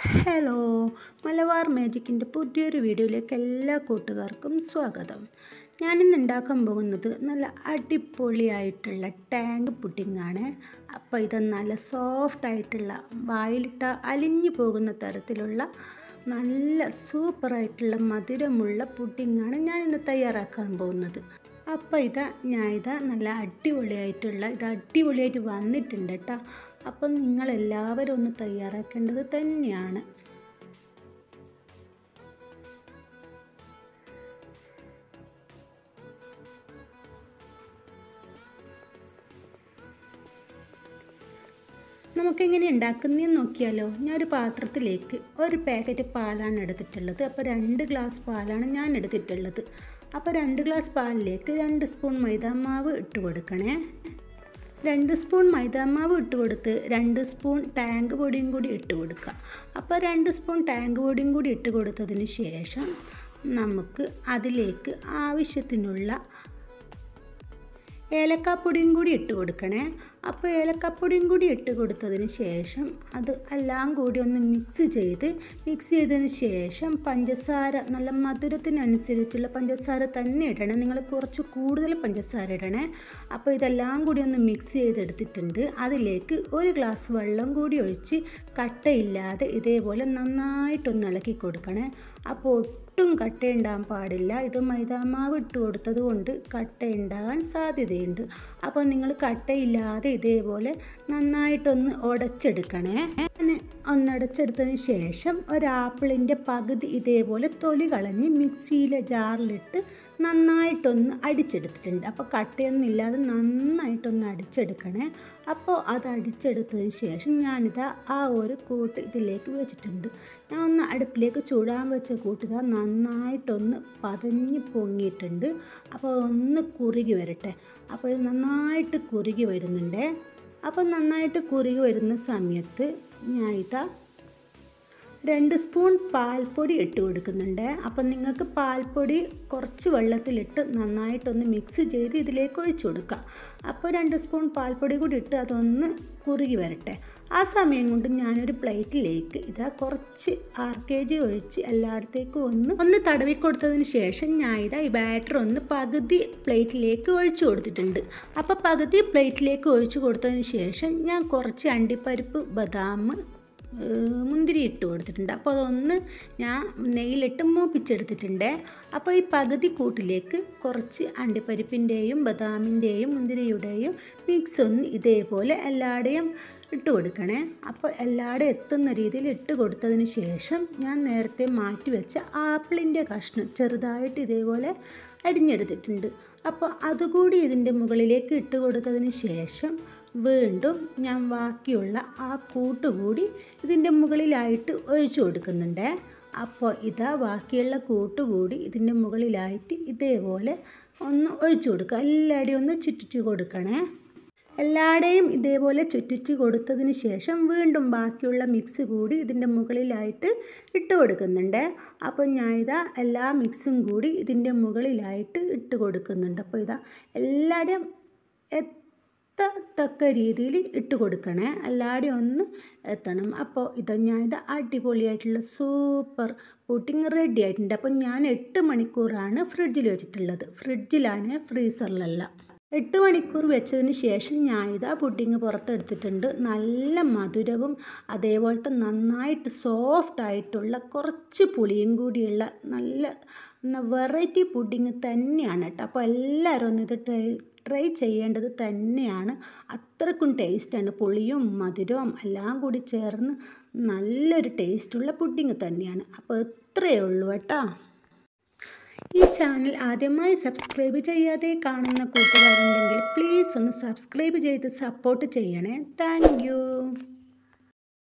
hello Malabar മാജിക്കിൻ്റെ പുതിയൊരു വീഡിയോയിലേക്ക് എല്ലാ കൂട്ടുകാർക്കും സ്വാഗതം ഞാനിന്ന് ഉണ്ടാക്കാൻ പോകുന്നത് നല്ല അടിപൊളിയായിട്ടുള്ള ടാങ്ക് പുഡിങ്ങാണ് അപ്പോൾ ഇത് നല്ല സോഫ്റ്റ് ആയിട്ടുള്ള വായിലിട്ട അലിഞ്ഞു പോകുന്ന തരത്തിലുള്ള നല്ല സൂപ്പറായിട്ടുള്ള മധുരമുള്ള പുഡിങ്ങാണ് ഞാനിന്ന് തയ്യാറാക്കാൻ പോകുന്നത് അപ്പോൾ ഇതാ ഞാൻ ഇതാ നല്ല അടിപൊളിയായിട്ടുള്ള ഇത് അടിപൊളിയായിട്ട് വന്നിട്ടുണ്ട് കേട്ടോ അപ്പം നിങ്ങളെല്ലാവരും ഒന്ന് തയ്യാറാക്കേണ്ടത് തന്നെയാണ് നമുക്കെങ്ങനെ ഉണ്ടാക്കുന്നതെന്ന് നോക്കിയാലോ ഞാനൊരു പാത്രത്തിലേക്ക് ഒരു പാക്കറ്റ് പാലാണ് എടുത്തിട്ടുള്ളത് അപ്പോൾ രണ്ട് ഗ്ലാസ് പാലാണ് ഞാൻ എടുത്തിട്ടുള്ളത് അപ്പോൾ രണ്ട് ഗ്ലാസ് പാലിലേക്ക് രണ്ട് സ്പൂൺ മൈദാമാവ് ഇട്ട് കൊടുക്കണേ രണ്ട് സ്പൂൺ മൈദാമാവ് ഇട്ട് കൊടുത്ത് രണ്ട് സ്പൂൺ ടാങ്ക് പൊടിയും കൂടി ഇട്ട് കൊടുക്കുക അപ്പോൾ രണ്ട് സ്പൂൺ ടാങ്ക് പൊടിയും കൂടി ഇട്ട് കൊടുത്തതിന് ശേഷം നമുക്ക് അതിലേക്ക് ആവശ്യത്തിനുള്ള ഏലക്കാപ്പൊടിയും കൂടി ഇട്ട് കൊടുക്കണേ അപ്പോൾ ഏലക്കാപ്പൊടിയും കൂടി ഇട്ട് കൊടുത്തതിന് ശേഷം അത് എല്ലാം കൂടി ഒന്ന് മിക്സ് ചെയ്ത് മിക്സ് ചെയ്തതിന് ശേഷം പഞ്ചസാര നല്ല മധുരത്തിനനുസരിച്ചുള്ള പഞ്ചസാര തന്നെ ഇടണേ നിങ്ങൾ കുറച്ച് കൂടുതൽ പഞ്ചസാര ഇടണേ അപ്പോൾ ഇതെല്ലാം കൂടി ഒന്ന് മിക്സ് ചെയ്തെടുത്തിട്ടുണ്ട് അതിലേക്ക് ഒരു ഗ്ലാസ് വെള്ളം കൂടി ഒഴിച്ച് കട്ടയില്ലാതെ ഇതേപോലെ നന്നായിട്ടൊന്ന് ഇളക്കി കൊടുക്കണേ അപ്പോൾ ഒട്ടും കട്ടയുണ്ടാകാൻ പാടില്ല ഇത് മൈദാമാവ് ഇട്ട് കൊടുത്തത് കൊണ്ട് കട്ടയുണ്ടാകാൻ സാധ്യതയുണ്ട് അപ്പോൾ നിങ്ങൾ കട്ടയില്ലാതെ ഇതേപോലെ നന്നായിട്ടൊന്ന് ഉടച്ചെടുക്കണേ ഒന്നടച്ചെടുത്തതിന് ശേഷം ഒരാപ്പിളിൻ്റെ പകുതി ഇതേപോലെ തൊലി കളഞ്ഞ് മിക്സിയിലെ ജാറിലിട്ട് നന്നായിട്ടൊന്ന് അടിച്ചെടുത്തിട്ടുണ്ട് അപ്പോൾ കട്ടയൊന്നും ഇല്ലാതെ നന്നായിട്ടൊന്ന് അടിച്ചെടുക്കണേ അപ്പോൾ അത് അടിച്ചെടുത്തതിന് ശേഷം ഞാനിതാ ആ ഒരു കൂട്ട് ഇതിലേക്ക് വെച്ചിട്ടുണ്ട് ഞാൻ ഒന്ന് അടുപ്പിലേക്ക് ചൂടാൻ വെച്ച കൂട്ടിതാ നന്നായിട്ടൊന്ന് പതഞ്ഞ് പൊങ്ങിയിട്ടുണ്ട് അപ്പോൾ ഒന്ന് കുറുകി വരട്ടെ അപ്പോൾ ഇത് നന്നായിട്ട് കുറുകി വരുന്നുണ്ട് അപ്പോൾ നന്നായിട്ട് കുറുകി വരുന്ന സമയത്ത് ഞാൻ ഇതാ രണ്ട് സ്പൂൺ പാൽപ്പൊടി ഇട്ട് കൊടുക്കുന്നുണ്ട് അപ്പം നിങ്ങൾക്ക് പാൽപ്പൊടി കുറച്ച് വെള്ളത്തിലിട്ട് നന്നായിട്ടൊന്ന് മിക്സ് ചെയ്ത് ഇതിലേക്ക് ഒഴിച്ചു കൊടുക്കുക അപ്പോൾ രണ്ട് സ്പൂൺ പാൽപ്പൊടി കൂടി ഇട്ട് അതൊന്ന് കുറുകി വരട്ടെ ആ സമയം കൊണ്ട് ഞാനൊരു പ്ലേറ്റിലേക്ക് ഇതാ കുറച്ച് ആർ കെ ജി ഒഴിച്ച് എല്ലായിടത്തേക്കും ഒന്ന് ഒന്ന് തടവി കൊടുത്തതിന് ശേഷം ഞാൻ ഇതാ ഈ ബാറ്റർ ഒന്ന് പകുതി പ്ലേറ്റിലേക്ക് ഒഴിച്ചു കൊടുത്തിട്ടുണ്ട് അപ്പോൾ പകുതി പ്ലേറ്റിലേക്ക് ഒഴിച്ചു കൊടുത്തതിന് ശേഷം ഞാൻ കുറച്ച് അണ്ടിപ്പരിപ്പ് ബദാം മുന്തിരി ഇട്ട് കൊടുത്തിട്ടുണ്ട് അപ്പോൾ അതൊന്ന് ഞാൻ നെയ്യിലിട്ട് മൂപ്പിച്ചെടുത്തിട്ടുണ്ട് അപ്പോൾ ഈ പകുതി കൂട്ടിലേക്ക് കുറച്ച് അണ്ടിപ്പരിപ്പിൻ്റെയും ബദാമിൻ്റെയും മുന്തിരിയുടെയും മിക്സ് ഒന്ന് ഇതേപോലെ എല്ലാവരുടെയും ഇട്ട് കൊടുക്കണേ അപ്പോൾ എല്ലാവരും എത്തുന്ന രീതിയിൽ ഇട്ട് കൊടുത്തതിന് ശേഷം ഞാൻ നേരത്തെ മാറ്റി വെച്ച ആപ്പിളിൻ്റെ കഷ്ണം ചെറുതായിട്ട് ഇതേപോലെ അരിഞ്ഞെടുത്തിട്ടുണ്ട് അപ്പോൾ അതുകൂടി ഇതിൻ്റെ മുകളിലേക്ക് ഇട്ട് കൊടുത്തതിന് ശേഷം വീണ്ടും ഞാൻ ബാക്കിയുള്ള ആ കൂട്ടുകൂടി ഇതിൻ്റെ മുകളിലായിട്ട് ഒഴിച്ചു കൊടുക്കുന്നുണ്ട് അപ്പോൾ ഇതാ ബാക്കിയുള്ള കൂട്ടുകൂടി ഇതിൻ്റെ മുകളിലായിട്ട് ഇതേപോലെ ഒന്ന് ഒഴിച്ചു കൊടുക്കുക എല്ലാവരുടെയും ഒന്ന് ചുറ്റിച്ചു കൊടുക്കണേ എല്ലാവരുടെയും ഇതേപോലെ ചുറ്റിച്ച് കൊടുത്തതിന് ശേഷം വീണ്ടും ബാക്കിയുള്ള മിക്സ് കൂടി ഇതിൻ്റെ മുകളിലായിട്ട് ഇട്ട് കൊടുക്കുന്നുണ്ട് അപ്പോൾ ഞാൻ ഇതാ എല്ലാ മിക്സും കൂടി ഇതിൻ്റെ മുകളിലായിട്ട് ഇട്ട് കൊടുക്കുന്നുണ്ട് അപ്പോൾ ഇതാ എല്ലാവരുടെയും എത്തത്തക്ക രീതിയിൽ ഇട്ട് കൊടുക്കണേ എല്ലാവരുടെയും ഒന്ന് എത്തണം അപ്പോൾ ഇത് ഞാൻ ഇത് അടിപൊളിയായിട്ടുള്ള സൂപ്പർ പുഡിങ് റെഡി ആയിട്ടുണ്ട് അപ്പോൾ ഞാൻ എട്ട് മണിക്കൂറാണ് ഫ്രിഡ്ജിൽ വെച്ചിട്ടുള്ളത് ഫ്രിഡ്ജിലാണ് ഫ്രീസറിലല്ല എട്ട് മണിക്കൂർ വെച്ചതിന് ശേഷം ഞാൻ ഇതാ പുഡിങ് പുറത്തെടുത്തിട്ടുണ്ട് നല്ല മധുരവും അതേപോലത്തെ നന്നായിട്ട് സോഫ്റ്റ് ആയിട്ടുള്ള കുറച്ച് പുളിയും കൂടിയുള്ള നല്ല വെറൈറ്റി പുഡിങ് തന്നെയാണ് കേട്ടോ അപ്പോൾ എല്ലാവരും ഒന്ന് ഇത് ട്രൈ ട്രൈ ചെയ്യേണ്ടത് തന്നെയാണ് അത്രക്കും ടേസ്റ്റാണ് പുളിയും മധുരവും എല്ലാം കൂടി ചേർന്ന് നല്ലൊരു ടേസ്റ്റുള്ള പുഡിങ് തന്നെയാണ് അപ്പോൾ ഇത്രയേ ഉള്ളൂ കേട്ടോ ഈ ചാനൽ ആദ്യമായി സബ്സ്ക്രൈബ് ചെയ്യാതെ കാണുന്ന കൂട്ടുകാരുണ്ടെങ്കിൽ പ്ലീസ് ഒന്ന് സബ്സ്ക്രൈബ് ചെയ്ത് സപ്പോർട്ട് ചെയ്യണേ താങ്ക്